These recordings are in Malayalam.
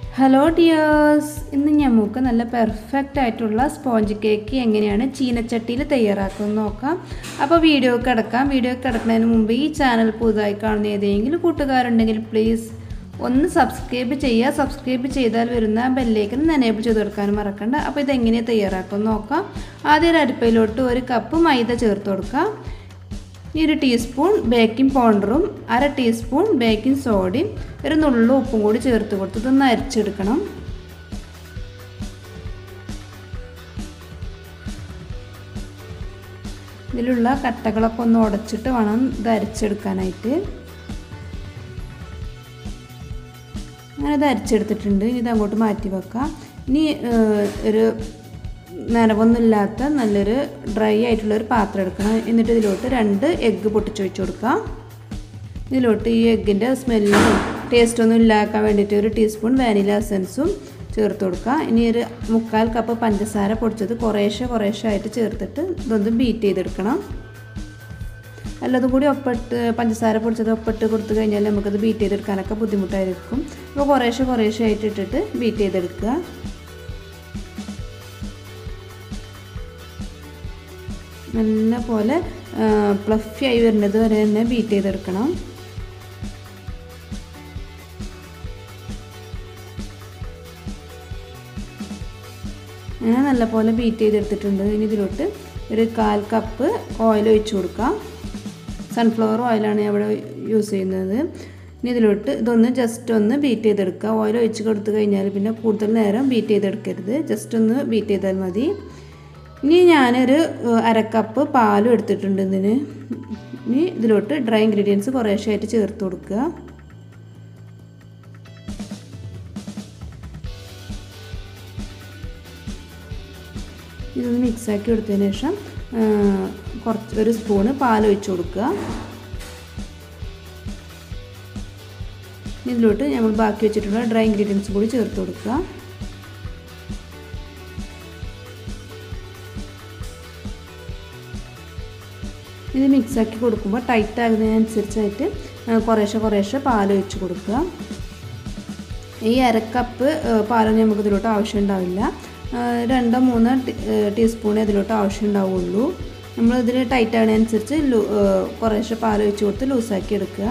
ഹലോ ഡിയേഴ്സ് ഇന്ന് നമുക്ക് നല്ല പെർഫെക്റ്റ് ആയിട്ടുള്ള സ്പോഞ്ച് കേക്ക് എങ്ങനെയാണ് ചീനച്ചട്ടിയിൽ തയ്യാറാക്കുന്നത് നോക്കാം അപ്പോൾ വീഡിയോ കിടക്കാം വീഡിയോ കിടക്കുന്നതിന് മുമ്പ് ഈ ചാനൽ പുതുതായി കാണുന്ന ഏതെങ്കിലും കൂട്ടുകാരുണ്ടെങ്കിൽ പ്ലീസ് ഒന്ന് സബ്സ്ക്രൈബ് ചെയ്യുക സബ്സ്ക്രൈബ് ചെയ്താൽ വരുന്ന ബെല്ലേക്ക് എനേബിൾ ചെയ്ത് കൊടുക്കാനും മറക്കണ്ട അപ്പോൾ ഇതെങ്ങനെ തയ്യാറാക്കും നോക്കാം ആദ്യം ഒരു അരിപ്പയിലോട്ട് ഒരു കപ്പ് മൈദ ചേർത്ത് കൊടുക്കാം ഇനി ഒരു ടീസ്പൂൺ ബേക്കിംഗ് പൗഡറും അര ടീസ്പൂൺ ബേക്കിംഗ് സോഡയും ഒരു നുള്ളു ഉപ്പും കൂടി ചേർത്ത് കൊടുത്ത് ഇതൊന്ന് അരിച്ചെടുക്കണം ഇതിലുള്ള കട്ടകളൊക്കെ ഒന്ന് ഉടച്ചിട്ട് വേണം ഇത് അരിച്ചെടുക്കാനായിട്ട് അങ്ങനെ ഇത് അരിച്ചെടുത്തിട്ടുണ്ട് ഇനി ഇത് അങ്ങോട്ട് മാറ്റി വെക്കാം ഇനി ഒരു നനവൊന്നുമില്ലാത്ത നല്ലൊരു ഡ്രൈ ആയിട്ടുള്ള ഒരു പാത്രം എടുക്കണം എന്നിട്ട് ഇതിലോട്ട് രണ്ട് എഗ്ഗ് പൊട്ടിച്ച് വെച്ച് കൊടുക്കാം ഇതിലോട്ട് ഈ എഗ്ഗിൻ്റെ സ്മെല്ലും ടേസ്റ്റൊന്നും ഇല്ലാക്കാൻ വേണ്ടിയിട്ട് ഒരു ടീസ്പൂൺ വാനില എസൻസും ചേർത്ത് കൊടുക്കുക ഇനി ഒരു മുക്കാൽ കപ്പ് പഞ്ചസാര പൊടിച്ചത് കുറേശ്ശെ കുറേശ്ശെ ആയിട്ട് ചേർത്തിട്ട് ഇതൊന്ന് ബീറ്റ് ചെയ്തെടുക്കണം എല്ലാതും കൂടി ഒപ്പിട്ട് പഞ്ചസാര പൊടിച്ചത് ഒപ്പിട്ട് കൊടുത്തു കഴിഞ്ഞാൽ നമുക്കത് ബീറ്റ് ചെയ്തെടുക്കാനൊക്കെ ബുദ്ധിമുട്ടായിരിക്കും അപ്പോൾ കുറേശ്ശെ കുറേശ്ശെ ആയിട്ട് ഇട്ടിട്ട് ബീറ്റ് ചെയ്തെടുക്കുക നല്ല പോലെ പ്ലഫി ആയി വരുന്നത് വരെ തന്നെ ബീറ്റ് ചെയ്തെടുക്കണം അങ്ങനെ നല്ലപോലെ ബീറ്റ് ചെയ്തെടുത്തിട്ടുണ്ട് ഇനി ഇതിലോട്ട് ഒരു കാൽ കപ്പ് ഓയിൽ ഒഴിച്ച് കൊടുക്കാം സൺഫ്ലവർ ഓയിലാണ് ഞാൻ ഇവിടെ യൂസ് ചെയ്യുന്നത് ഇനി ഇതിലോട്ട് ഇതൊന്ന് ജസ്റ്റ് ഒന്ന് ബീറ്റ് ചെയ്തെടുക്കുക ഓയിൽ ഒഴിച്ച് കൊടുത്തു കഴിഞ്ഞാൽ പിന്നെ കൂടുതൽ നേരം ബീറ്റ് ചെയ്തെടുക്കരുത് ജസ്റ്റ് ഒന്ന് ബീറ്റ് ചെയ്താൽ മതി ഇനി ഞാനൊരു അരക്കപ്പ് പാലും എടുത്തിട്ടുണ്ട് ഇതിന് ഇനി ഇതിലോട്ട് ഡ്രൈ ഇൻഗ്രീഡിയൻസ് കുറേശ്ശായിട്ട് ചേർത്ത് കൊടുക്കുക ഇതൊന്ന് മിക്സാക്കി കൊടുത്തതിന് ശേഷം കുറച്ച് ഒരു സ്പൂണ് പാൽ ഒഴിച്ച് കൊടുക്കുക ഇതിലോട്ട് നമ്മൾ ബാക്കി വെച്ചിട്ടുള്ള ഡ്രൈ ഇൻഗ്രീഡിയൻസ് കൂടി ചേർത്ത് കൊടുക്കുക ഇത് മിക്സാക്കി കൊടുക്കുമ്പോൾ ടൈറ്റ് ആകുന്നതിനനുസരിച്ചായിട്ട് കുറേശ്ശെ കുറേശ്ശെ പാൽ ഒഴിച്ച് കൊടുക്കുക ഈ അരക്കപ്പ് പാലൊന്നും നമുക്ക് ഇതിലോട്ട് ആവശ്യം ഉണ്ടാവില്ല രണ്ടോ മൂന്നോ ടീസ്പൂൺ ഇതിലോട്ട് ആവശ്യം ഉണ്ടാവുള്ളൂ നമ്മൾ ഇതിൽ ടൈറ്റ് ആകുന്നതനുസരിച്ച് കുറേശ്ശെ പാൽ ഒഴിച്ച് കൊടുത്ത് ലൂസാക്കി എടുക്കുക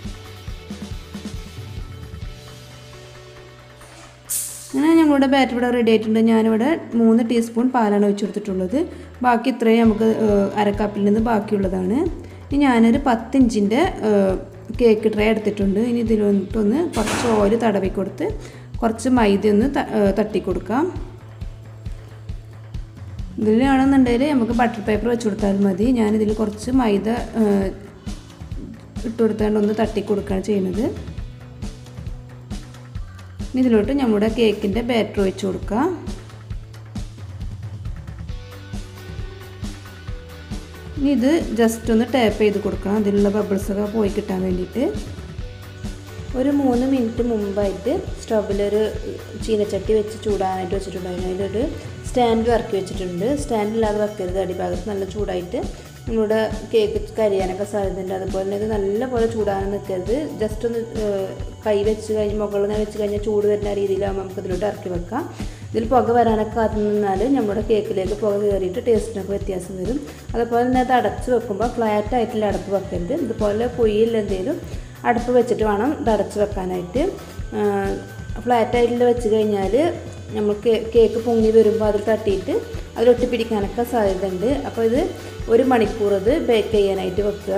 അങ്ങനെ ഞങ്ങളുടെ ബാറ്റർ ഇവിടെ റെഡി ആയിട്ടുണ്ട് ഞാനിവിടെ മൂന്ന് ടീസ്പൂൺ പാലാണ് ഒഴിച്ചു കൊടുത്തിട്ടുള്ളത് ബാക്കി ഇത്രയും നമുക്ക് അരക്കപ്പിൽ നിന്ന് ബാക്കിയുള്ളതാണ് ഇനി ഞാനൊരു പത്തിഞ്ചിൻ്റെ കേക്ക് ട്രേ എടുത്തിട്ടുണ്ട് ഇനി ഇതിലോട്ടൊന്ന് കുറച്ച് ഓയിൽ തടവി കൊടുത്ത് കുറച്ച് മൈദ ഒന്ന് തട്ടി കൊടുക്കാം ഇതിലാണെന്നുണ്ടെങ്കിൽ നമുക്ക് ബട്ടർ പേപ്പർ വെച്ച് കൊടുത്താൽ മതി ഞാനിതിൽ കുറച്ച് മൈദ ഇട്ട് കൊടുത്താണ്ട് ഒന്ന് തട്ടി കൊടുക്കുകയാണ് ചെയ്യുന്നത് ഇതിലോട്ട് നമ്മുടെ കേക്കിൻ്റെ ബാറ്റർ ഒഴിച്ച് കൊടുക്കുക ഇനി ഇത് ജസ്റ്റ് ഒന്ന് ടാപ്പ് ചെയ്ത് കൊടുക്കണം അതിലുള്ള ബബിൾസൊക്കെ പോയി കിട്ടാൻ വേണ്ടിയിട്ട് ഒരു മൂന്ന് മിനിറ്റ് മുമ്പായിട്ട് സ്റ്റൗവിലൊരു ചീനച്ചട്ടി വെച്ച് ചൂടാനായിട്ട് വെച്ചിട്ടുണ്ടായിരുന്നു അതിലൊരു സ്റ്റാൻഡ് ഇറക്കി വെച്ചിട്ടുണ്ട് സ്റ്റാൻഡില്ലാതെ വെക്കരുത് അടിഭാഗത്ത് നല്ല ചൂടായിട്ട് നമ്മുടെ കേക്ക് കരിയാനൊക്കെ സാധ്യതയുണ്ട് അതുപോലെ തന്നെ ഇത് നല്ലപോലെ ചൂടാകാൻ നിൽക്കരുത് ജസ്റ്റ് ഒന്ന് കൈ വെച്ച് കഴിഞ്ഞ് മുകളിൽ നിന്ന് വെച്ച് കഴിഞ്ഞാൽ ചൂട് വരുന്ന രീതിയിലാകുമ്പോൾ നമുക്ക് ഇതിലോട്ട് ഇറക്കി വെക്കാം ഇതിൽ പുക വരാനൊക്കെ കാത്തു നിന്നാൽ നമ്മുടെ കേക്കിലേക്ക് പുക കയറിയിട്ട് ടേസ്റ്റിനൊക്കെ വ്യത്യാസം വരും അതുപോലെ തന്നെ അത് അടച്ച് വെക്കുമ്പോൾ ഫ്ലാറ്റ് ആയിട്ടുള്ള അടപ്പ് വെക്കരുത് ഇതുപോലെ പൊയ്യിൽ എന്തെങ്കിലും അടുപ്പ് വെച്ചിട്ട് വേണം ഇത് അടച്ച് വെക്കാനായിട്ട് ഫ്ലാറ്റ് ആയിട്ടുള്ള വെച്ച് കഴിഞ്ഞാൽ നമുക്ക് കേക്ക് പൊങ്ങി വരുമ്പോൾ അതിൽ തട്ടിയിട്ട് അതിലൊട്ടി പിടിക്കാനൊക്കെ സാധ്യതയുണ്ട് അപ്പോൾ ഇത് ഒരു മണിക്കൂർ ഇത് ബേക്ക് ചെയ്യാനായിട്ട് വെക്കുക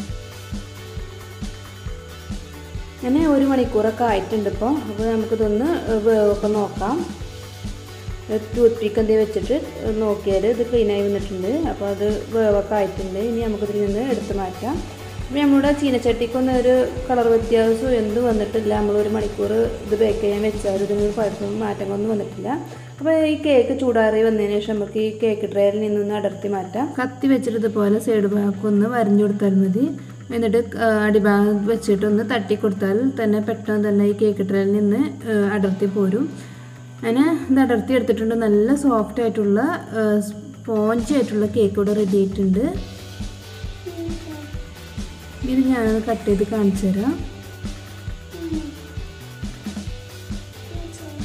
അങ്ങനെ ഒരു മണിക്കൂറൊക്കെ ആയിട്ടുണ്ട് ഇപ്പോൾ അപ്പോൾ നമുക്കിതൊന്ന് വേവൊക്കെ നോക്കാം ടൂത്ത് പിക്ക് എന്തെങ്കിലും വെച്ചിട്ട് നോക്കിയാൽ ഇത് ക്ലീനായി വന്നിട്ടുണ്ട് അപ്പോൾ അത് വേവൊക്കെ ആയിട്ടുണ്ട് ഇനി നമുക്കിതിൽ നിന്ന് എടുത്ത് മാറ്റാം അപ്പോൾ നമ്മുടെ ചീനച്ചട്ടിക്കൊന്നും ഒരു കളർ വ്യത്യാസവും എന്തും വന്നിട്ടില്ല നമ്മൾ ഒരു മണിക്കൂർ ഇത് ബേക്ക് ചെയ്യാൻ വെച്ചാൽ ഇതിന് കുഴപ്പമൊന്നും മാറ്റങ്ങളൊന്നും വന്നിട്ടില്ല അപ്പോൾ ഈ കേക്ക് ചൂടാറി വന്നതിന് ശേഷം നമുക്ക് ഈ കേക്ക് ട്രേയിൽ നിന്നൊന്ന് അടർത്തി മാറ്റാം കത്തി വെച്ചിട്ട് ഇതുപോലെ സൈഡ് ഭാഗം ഒന്ന് വരഞ്ഞു കൊടുത്താൽ മതി എന്നിട്ട് അടിഭാഗം വെച്ചിട്ടൊന്ന് തട്ടി കൊടുത്താൽ തന്നെ പെട്ടെന്ന് തന്നെ ഈ കേക്ക് ട്രേയിൽ നിന്ന് അടർത്തി പോരും അങ്ങനെ ഇത് അടർത്തി എടുത്തിട്ടുണ്ട് നല്ല സോഫ്റ്റ് ആയിട്ടുള്ള സ്പോഞ്ചി ആയിട്ടുള്ള കേക്ക് ഇവിടെ റെഡി ആയിട്ടുണ്ട് ഇത് ഞാനത് കട്ട് ചെയ്ത് കാണിച്ചു തരാം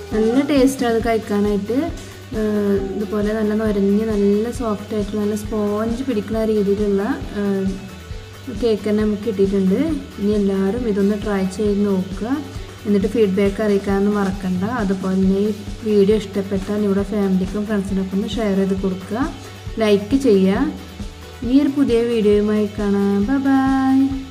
നല്ല ടേസ്റ്റ് അത് കഴിക്കാനായിട്ട് ഏഹ് ഇതുപോലെ നല്ല നൊരഞ്ഞ് നല്ല സോഫ്റ്റ് ആയിട്ട് നല്ല സ്പോഞ്ച് പിടിക്കുന്ന രീതിയിലുള്ള ഏഹ് കേക്ക് തന്നെ നമുക്ക് കിട്ടിയിട്ടുണ്ട് ഇനി എല്ലാവരും ഇതൊന്ന് ട്രൈ ചെയ്ത് നോക്കുക എന്നിട്ട് ഫീഡ്ബാക്ക് അറിയിക്കാനൊന്നും മറക്കണ്ട അതുപോലെ തന്നെ ഈ വീഡിയോ ഇഷ്ടപ്പെട്ടാൽ ഇവിടെ ഫാമിലിക്കും ഫ്രണ്ട്സിനൊക്കെ ഒന്ന് ഷെയർ ചെയ്ത് കൊടുക്കുക ലൈക്ക് ചെയ്യുക ഇനി ഒരു പുതിയ വീഡിയോയുമായി കാണാം ബൈ ബൈ